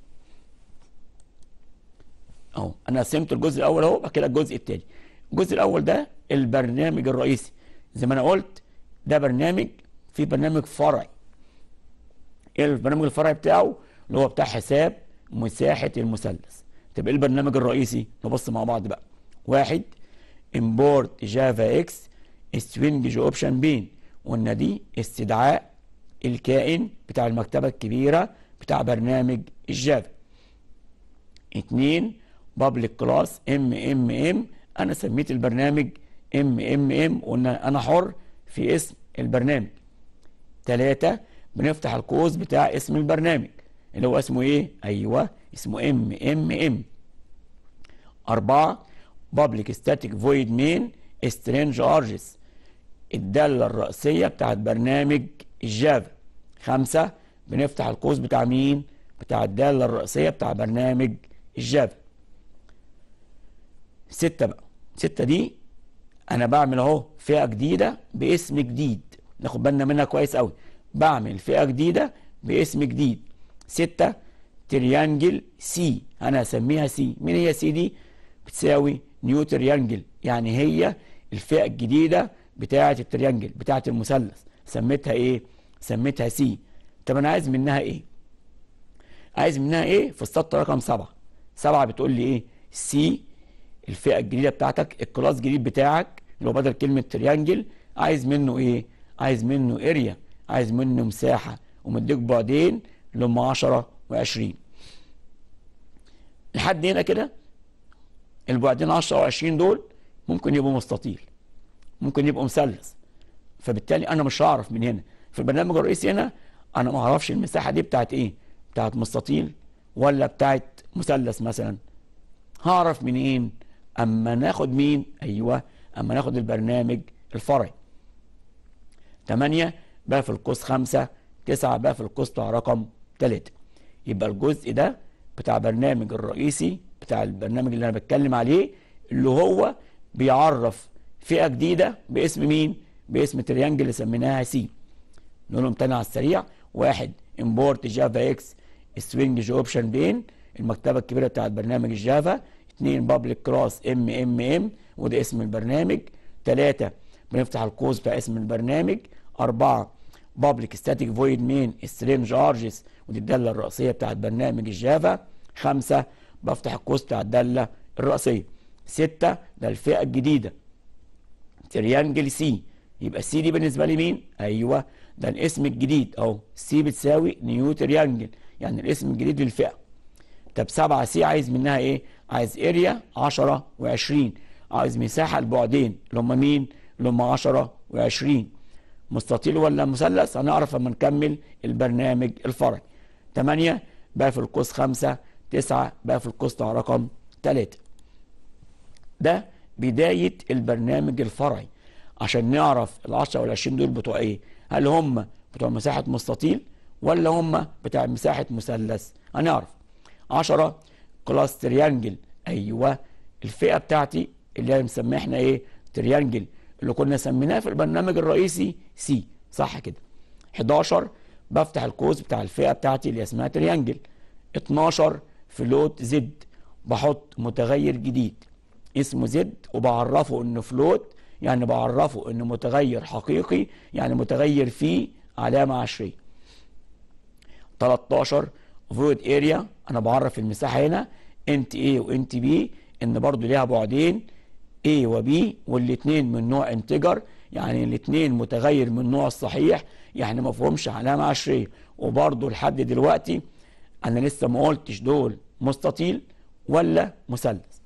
اهو انا قسمت الجزء الاول اهو بعد كده الجزء الثاني الجزء الاول ده البرنامج الرئيسي زي ما انا قلت ده برنامج في برنامج فرعي ايه البرنامج الفرعي بتاعه اللي هو بتاع حساب مساحه المثلث طب ايه البرنامج الرئيسي نبص مع بعض بقى واحد امبورت جافا اكس سوينج جو اوبشن بين قلنا دي استدعاء الكائن بتاع المكتبه الكبيره بتاع برنامج الجافا اتنين بابليك كلاس ام ام ام انا سميت البرنامج ام ام ام قلنا انا حر في اسم البرنامج ثلاثة بنفتح القوس بتاع اسم البرنامج اللي هو اسمه ايه ايوه اسمه ام ام ام أربعة بابليك ستاتيك فويد مين سترينج ارجس الدالة الرئيسية بتاعت برنامج الجافا خمسة بنفتح القوس بتاع مين بتاع الدالة الرئيسية بتاع برنامج الجافا ستة بقى ستة دي انا بعمل اهو فئة جديدة باسم جديد ناخد بالنا منها كويس قوي بعمل فئة جديدة باسم جديد ستة تريانجل سي انا هسميها سي مين هي سي دي بتساوي نيو تريانجل يعني هي الفئة الجديدة بتاعة التريانجل بتاعة المثلث سميتها ايه سميتها سي طب انا عايز منها ايه عايز منها ايه في السطر رقم سبعة سبعة بتقول لي ايه سي الفئة الجديدة بتاعتك الكلاس الجديد بتاعك اللي هو بدل كلمة تريانجل عايز منه ايه عايز منه اريا عايز منه مساحة ومديك بعدين اللي هم 10 و20 لحد هنا كده البعدين 10 و20 دول ممكن يبقوا مستطيل ممكن يبقوا مثلث فبالتالي انا مش هعرف من هنا في البرنامج الرئيسي هنا انا ما اعرفش المساحه دي بتاعت ايه بتاعت مستطيل ولا بتاعت مثلث مثلا هعرف منين اما ناخد مين ايوه اما ناخد البرنامج الفرعي 8 بقى في القوس 5 9 بقى في القوس بتاع رقم 3 يبقى الجزء ده بتاع برنامج الرئيسي بتاع البرنامج اللي انا بتكلم عليه اللي هو بيعرف فئه جديده باسم مين باسم تريانجل اللي سميناها سي نقولهم تاني على السريع واحد امبورت جافا اكس سوينج جو اوبشن بين المكتبه الكبيره بتاعت برنامج الجافا اثنين بابليك كلاس ام ام ام وده اسم البرنامج ثلاثة بنفتح القوس بتاع اسم البرنامج أربعة بابليك ستاتيك فويد مين سترينج ارجس ودي الدالة الرئيسية بتاعت برنامج الجافا خمسة بفتح القوس بتاع الدالة الرئيسية ستة ده الفئة الجديدة تريانجل سي يبقى السي دي بالنسبة لي مين؟ أيوه ده الاسم الجديد أهو سي بتساوي نيو تريانجل يعني الاسم الجديد للفئة طب 7 سي عايز منها ايه؟ عايز اريا 10 و20 عايز مساحة البعدين اللي هم مين؟ اللي هم 10 و20 مستطيل ولا مثلث؟ هنعرف لما نكمل البرنامج الفرعي 8 بقى في القوس 5 9 بقى في القوس بتاع رقم 3 ده بداية البرنامج الفرعي عشان نعرف ال 10 وال 20 دول بتوع ايه؟ هل هم بتوع مساحة مستطيل ولا هم بتاع مساحة مثلث؟ هنعرف 10 كلاس تريانجل ايوه الفئة بتاعتي اللي هي مسميها احنا ايه؟ تريانجل اللي كنا سميناه في البرنامج الرئيسي سي صح كده 11 بفتح القوس بتاع الفئة بتاعتي اللي اسمها تريانجل 12 فلوت زد بحط متغير جديد اسمه زد وبعرفه انه فلوت يعني بعرفه انه متغير حقيقي يعني متغير فيه علامة عشرية 13 فويد اريا انا بعرف المساحة هنا انت ايه وانت بي ان برضو ليها بعدين A و B والاتنين من نوع انتجر يعني الاتنين متغير من النوع الصحيح يعني ما فيهمش علامة عشرية وبرضو لحد دلوقتي انا لسه ما قلتش دول مستطيل ولا مثلث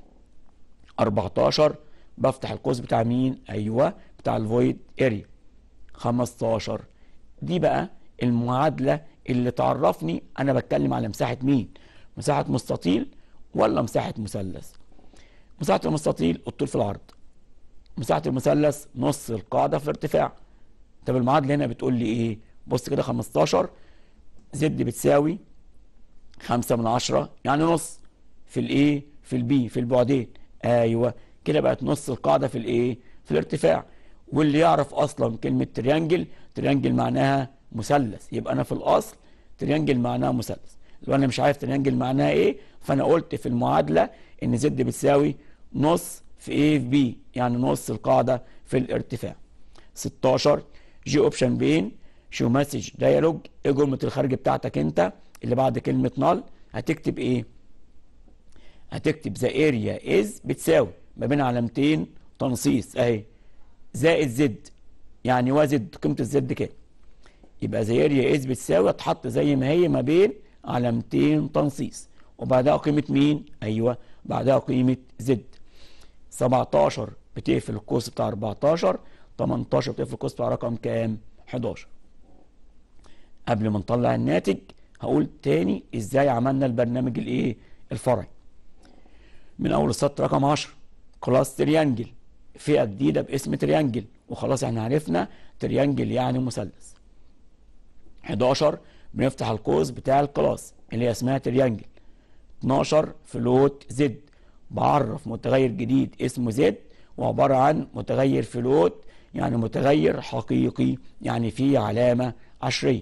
14 بفتح القوس بتاع مين ايوه بتاع الفويد اريا 15 دي بقى المعادله اللي تعرفني انا بتكلم على مساحه مين مساحه مستطيل ولا مساحه مثلث مساحه المستطيل الطول في العرض مساحه المثلث نص القاعده في الارتفاع طب المعادله هنا بتقول لي ايه بص كده 15 زد بتساوي 5 من 10 يعني نص في الايه في البي في البعدين ايوه كده بقت نص القاعده في الايه في الارتفاع واللي يعرف اصلا كلمه تريانجل تريانجل معناها مثلث يبقى انا في الاصل تريانجل معناها مثلث لو انا مش عارف تريانجل معناها ايه فانا قلت في المعادله ان زد بتساوي نص في ايه في بي يعني نص القاعده في الارتفاع 16 جي اوبشن بين شو مسج ديالوج ايه جمله الخارج بتاعتك انت اللي بعد كلمه نال هتكتب ايه هتكتب ذا اريا از بتساوي ما بين علامتين تنصيص اهي زائد زد يعني وزد قيمه الزد كام يبقى ذا اريا از بتساوي تحط زي ما هي ما بين علامتين تنصيص وبعدها قيمه مين ايوه بعدها قيمه زد 17 بتقفل القوس بتاع 14 18 بتقفل القوس بتاع رقم كام 11 قبل ما نطلع الناتج هقول تاني ازاي عملنا البرنامج الايه الفرعي من اول السطر رقم 10 كلاس تريانجل فئه جديده باسم تريانجل وخلاص احنا عرفنا تريانجل يعني مثلث 11 بنفتح القوس بتاع الكلاس اللي هي اسمها تريانجل 12 فلوت زد بعرف متغير جديد اسمه زد وعباره عن متغير فلوت يعني متغير حقيقي يعني فيه علامه عشريه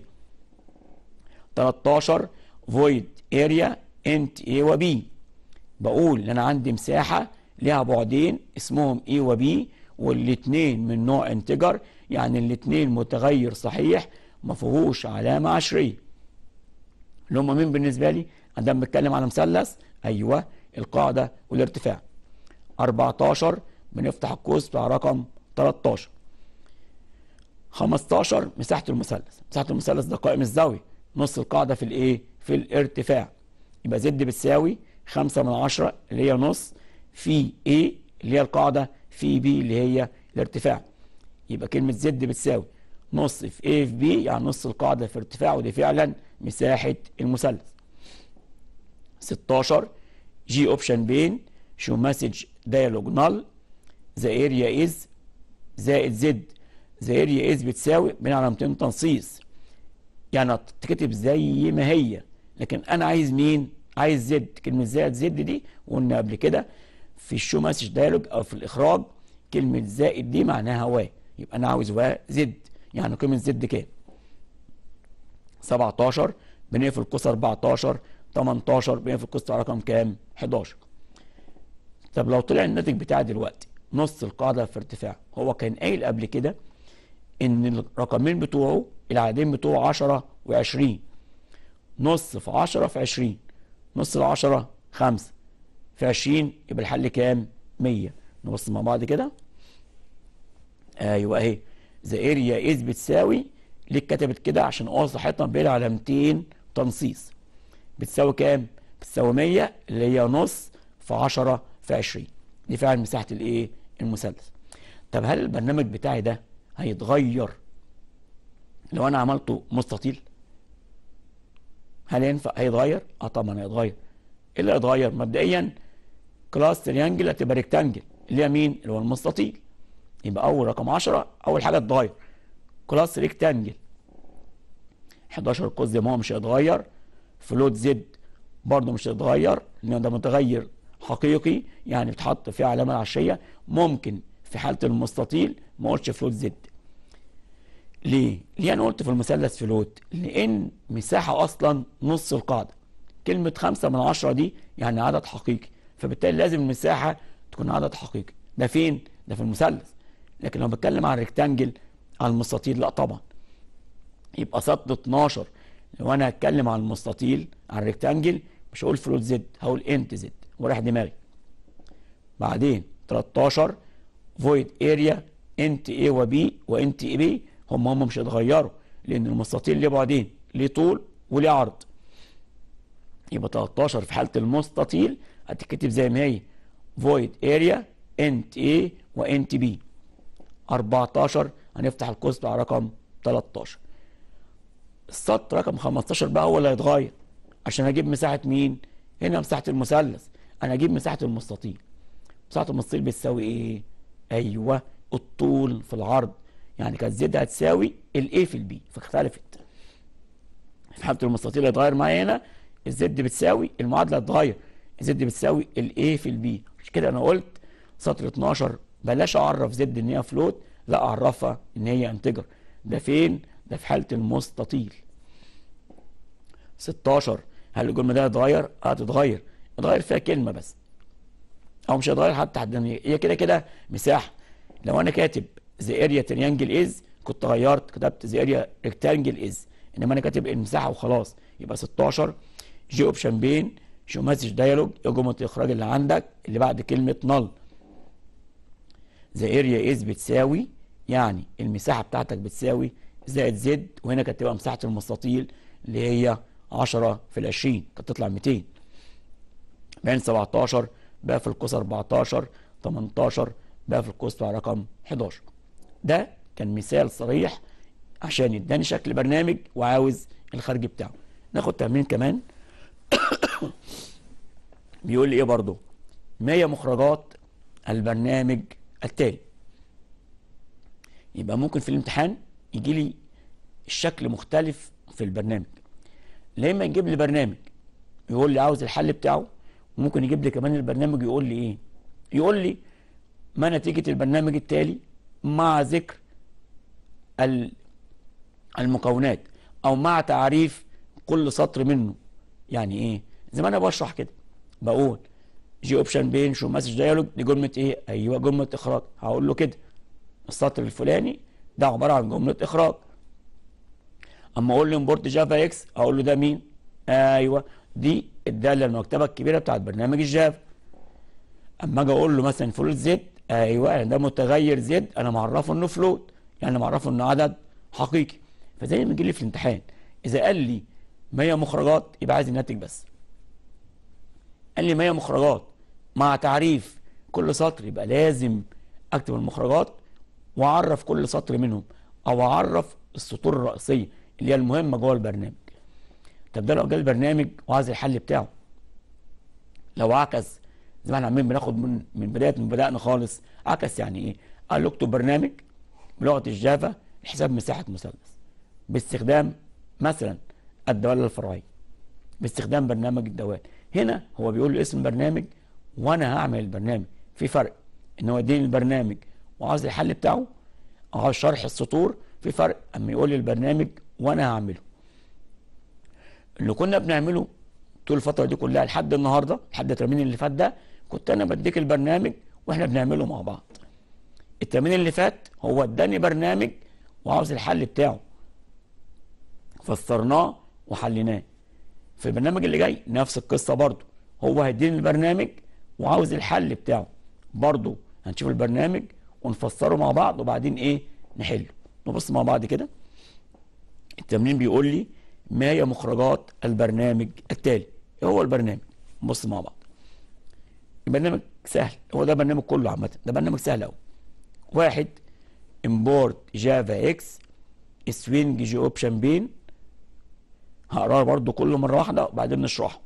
13 فويد اريا انت اي وبي بقول ان انا عندي مساحه ليها بعدين اسمهم اي وبي والاثنين من نوع انتجر يعني الاثنين متغير صحيح ما فيهوش علامه عشريه اللي هم مين بالنسبه لي عندما بتكلم على مثلث ايوه القاعده والارتفاع 14 بنفتح القوس بتاع رقم 13 15 مساحه المثلث مساحه المثلث ده قائم الزاويه نص القاعده في الايه في الارتفاع يبقى زد بتساوي 5 من 10 اللي هي نص في A اللي هي القاعده في B اللي هي الارتفاع يبقى كلمه زد بتساوي نص في A في B يعني نص القاعده في ارتفاع ودي فعلا مساحه المثلث 16 جي اوبشن بين شو مسج دايلوج نال ذا اريا از زائد زد ذا اريا از بتساوي بين علامتين تنصيص يعني تكتب زي ما هي لكن انا عايز مين عايز زد كلمه زائد زد دي وقلنا قبل كده في الشو مسج دايلوج او في الاخراج كلمه زائد دي معناها و يبقى انا عاوز و زد يعني قيمه زد كام 17 بنقفل قوس 14 18 بنقفل قوس رقم كام 11 طب لو طلع الناتج بتاعي دلوقتي نص القاعده في ارتفاع هو كان قايل قبل كده ان الرقمين بتوعه العددين بتوعه 10 و20 نص في 10 في 20 نص ال 10 5 في 20 يبقى الحل كام 100 نبص مع بعض كده ايوه اهي ذا اريا از بتساوي ليه كتبت كده عشان اقول صحتنا بين علامتين تنصيص بتساوي كام بتساوي 100 اللي هي نص في 10 في 20 دي فعلا مساحه الايه المثلث طب هل البرنامج بتاعي ده هيتغير لو انا عملته مستطيل هل ينفع هيتغير اه طبعا هيتغير ايه اللي هيتغير مبدئيا كلاس تريانجل هتبقى ريكتانجل اللي هي مين اللي هو المستطيل يبقى اول رقم 10 اول حاجه تتغير كلاس ريكتانجل 11 قوس زي ما هو مش هيتغير فلوت زد برضه مش هيتغير لان ده متغير حقيقي يعني بتحط فيه علامه العشيه ممكن في حاله المستطيل ما اقولش فلوت زد ليه؟ ليه انا قلت في المثلث فلوت؟ لان مساحه اصلا نص القاعده كلمه خمسة من عشرة دي يعني عدد حقيقي فبالتالي لازم المساحه تكون عدد حقيقي ده فين؟ ده في المثلث لكن لو بتكلم عن ريكتانجل على المستطيل لا طبعا يبقى سطر 12 لو انا هتكلم عن المستطيل عن الريكتانجل مش هقول فلوت زد هقول انت زد ورايح دماغي بعدين 13 فويد اريا انت اي وبي وانت اي بي هم هم مش هيتغيروا لان المستطيل ليه بعدين ليه طول وليه عرض يبقى 13 في حاله المستطيل هتتكتب زي ما هي فويد اريا انت اي وانت بي 14 هنفتح القوس بتاع رقم 13 السطر رقم 15 بقى هو اللي هيتغير عشان اجيب مساحه مين هنا مساحه المثلث انا اجيب مساحه المستطيل مساحه المستطيل بتساوي ايه ايوه الطول في العرض يعني كانت زد هتساوي الاي في البي فاختلفت في حاله المستطيل هيتغير معايا هنا الزد بتساوي المعادله هتتغير الزد بتساوي الاي في البي عشان كده انا قلت سطر 12 بلاش اعرف زد ان هي فلوت لا اعرفها ان هي انتجر ده فين ده في حاله المستطيل 16 هل الجمله دي هتتغير هتتغير اتغير فيها كلمه بس او مش هتغير حتى حد هي كده كده مساحه لو انا كاتب ذا اريا تريانجل از كنت غيرت كتبت ذا اريا ريكتانجل از انما انا كاتب المساحه وخلاص يبقى 16 جي اوبشن بين شو مسج دايلوج ايه جمله الاخراج اللي عندك اللي بعد كلمه نل ذا اريا از بتساوي يعني المساحه بتاعتك بتساوي زائد زد وهنا كانت تبقى مساحه المستطيل اللي هي 10 في ال 20 كانت تطلع 200 بين 17 بقى في القوس 14 18 بقى في القوس بتاع رقم 11 ده كان مثال صريح عشان يداني شكل برنامج وعاوز الخارج بتاعه ناخد تمرين كمان بيقول لي ايه برضه ما هي مخرجات البرنامج التالي يبقى ممكن في الامتحان يجي لي الشكل مختلف في البرنامج لا اما يجيب لي برنامج يقول لي عاوز الحل بتاعه وممكن يجيب لي كمان البرنامج يقول لي ايه يقول لي ما نتيجة البرنامج التالي مع ذكر المكونات او مع تعريف كل سطر منه يعني ايه زي ما انا بشرح كده بقول جي اوبشن بين شو مسج دايلوج دي جمله ايه ايوه جمله اخراج هقول له كده السطر الفلاني ده عباره عن جمله اخراج اما اقول له امبورت جافا اكس اقول له ده مين ايوه دي الداله المكتبه الكبيره بتاعت برنامج الجافا اما اجي اقول له مثلا فلوت زد ايوه يعني ده متغير زد انا معرفه انه فلوت يعني معرفه انه عدد حقيقي فزي ما يجي لي في الامتحان اذا قال لي 100 مخرجات يبقى عايز الناتج بس قال لي 100 مخرجات مع تعريف كل سطر يبقى لازم اكتب المخرجات واعرف كل سطر منهم او اعرف السطور الرئيسيه اللي هي المهمه جوه البرنامج طب ده لو جه البرنامج وعايز الحل بتاعه لو عكس زي ما احنا عمالين بناخد من من بدايه من بدانا خالص عكس يعني ايه؟ قال له اكتب برنامج بلغه الجافا لحساب مساحه مثلث باستخدام مثلا الدواله الفرعيه باستخدام برنامج الدوال هنا هو بيقول له اسم برنامج وانا هعمل البرنامج في فرق ان هو يديني البرنامج وعاوز الحل بتاعه او عاوز شرح السطور في فرق اما يقول لي البرنامج وانا هعمله اللي كنا بنعمله طول الفتره دي كلها لحد النهارده لحد التمرين اللي فات ده كنت انا بديك البرنامج واحنا بنعمله مع بعض التمرين اللي فات هو اداني برنامج وعاوز الحل بتاعه فسرناه وحليناه في البرنامج اللي جاي نفس القصه برضه هو هيديني البرنامج وعاوز الحل بتاعه برضه هنشوف البرنامج ونفسره مع بعض وبعدين ايه نحله نبص مع بعض كده التمرين بيقول لي ما هي مخرجات البرنامج التالي ايه هو البرنامج نبص مع بعض البرنامج سهل هو ده برنامج كله عامه ده برنامج سهل قوي واحد امبورت جافا اكس سوينج جي اوبشن بين هقراه برضو كله مره واحده وبعدين نشرحه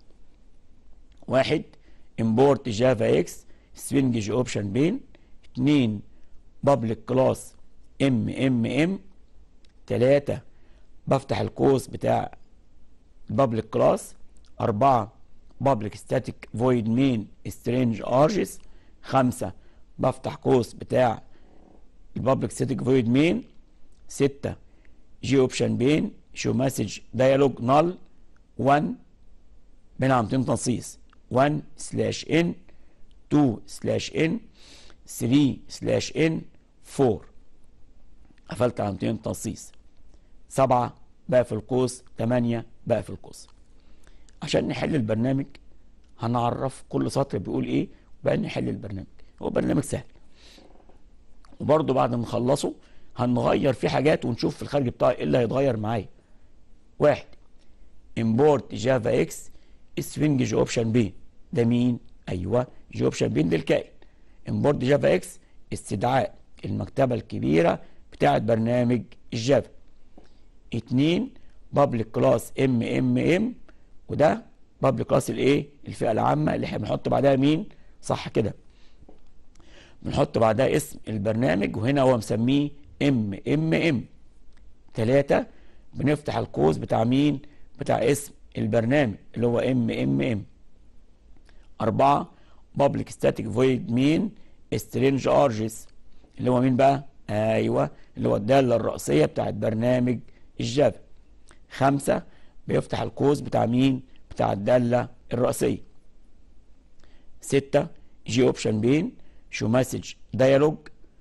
واحد امبورت جافا اكس سوينج جي اوبشن بين اتنين بابليك كلاس ام ام ام تلاتة بفتح القوس بتاع البابليك كلاس أربعة بابليك ستاتيك فويد مين سترينج ارجس خمسة بفتح قوس بتاع البابليك ستاتيك فويد مين ستة جي اوبشن بين شو مسج ديالوج نال 1 بين علامتين تنصيص 1 سلاش ان 2 سلاش ان 3 سلاش ان 4 قفلت علامتين تنصيص 7 بقفل القوس 8 بقفل القوس عشان نحل البرنامج هنعرف كل سطر بيقول ايه وبعدين نحل البرنامج هو برنامج سهل وبرضه بعد ما نخلصه هنغير فيه حاجات ونشوف في الخارج بتاعي ايه اللي هيتغير معايا واحد امبورت جافا اكس سفنج جي اوبشن بي ده مين ايوه جي اوبشن بين ده الكائن امبورت جافا اكس استدعاء المكتبه الكبيره بتاعه برنامج الجافا اتنين بابليك كلاس ام ام ام وده بابليك كلاس الايه الفئه العامه اللي احنا بنحط بعدها مين صح كده بنحط بعدها اسم البرنامج وهنا هو مسميه ام ام ام تلاتة بنفتح القوس بتاع مين بتاع اسم البرنامج اللي هو ام ام ام أربعة بابليك ستاتيك فويد مين سترينج ارجس اللي هو مين بقى ايوه اللي هو الداله الرئيسيه بتاعت برنامج الجافا خمسة بيفتح القوس بتاع مين بتاع الداله الرئيسيه ستة جي اوبشن بين شو مسج ديالوج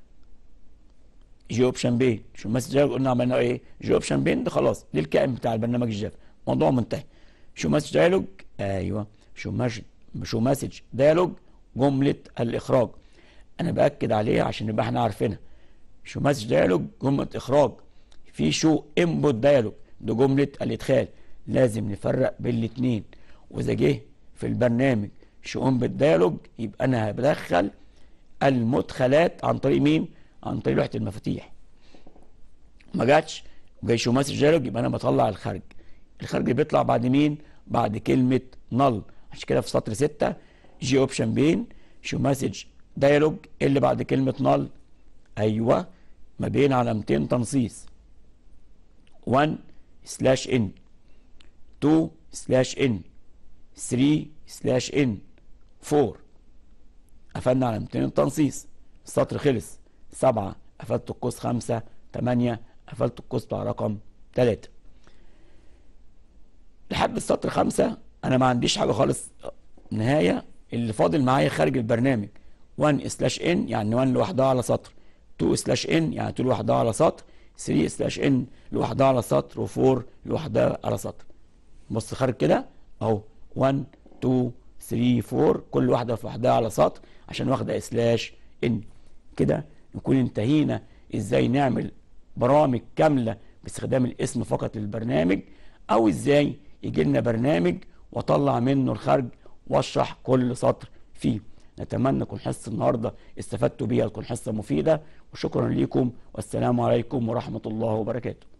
جي اوبشن بين شو مسج ديالوج قلنا عملنا ايه جي اوبشن بين ده خلاص دي الكائن بتاع البرنامج الجافا موضوع منتهي شو مسج ديالوج ايوه شو مسج شو مسج ديالوج جمله الاخراج انا باكد عليها عشان نبقى احنا عارفينها شو مسج ديالوج جمله اخراج في شو انبوت ديالوج دي جمله الادخال لازم نفرق بين الاثنين واذا جه في البرنامج شو انبوت ديالوج يبقى انا بدخل المدخلات عن طريق مين عن طريق لوحه المفاتيح ما جاتش وجاي شو مسج ديالوج يبقى انا بطلع الخارج الخارج بيطلع بعد مين بعد كلمه نل عشان كده في سطر 6 جي اوبشن بين شو مسج ديالوج اللي بعد كلمه نل ايوه ما بين علامتين تنصيص 1 سلاش ان 2 سلاش ان 3 سلاش ان 4 قفلنا علامتين التنصيص السطر خلص 7 قفلت القوس 5 8 قفلت القوس بتاع رقم 3 لحد السطر 5 انا ما عنديش حاجه خالص نهايه اللي فاضل معايا خارج البرنامج 1 سلاش ان يعني 1 لوحدها على سطر 2 سلاش ان يعني 2 لوحدها على سطر 3 سلاش ان لوحدها على سطر و4 لوحدها على سطر بص خارج كده اهو 1 2 3 4 كل واحده في وحدها على سطر عشان واخده سلاش ان كده نكون انتهينا ازاي نعمل برامج كامله باستخدام الاسم فقط للبرنامج او ازاي يجي لنا برنامج واطلع منه الخرج واشرح كل سطر فيه نتمنى تكون حصه النهارده استفدتوا بيها تكون حصه مفيده وشكرا لكم والسلام عليكم ورحمه الله وبركاته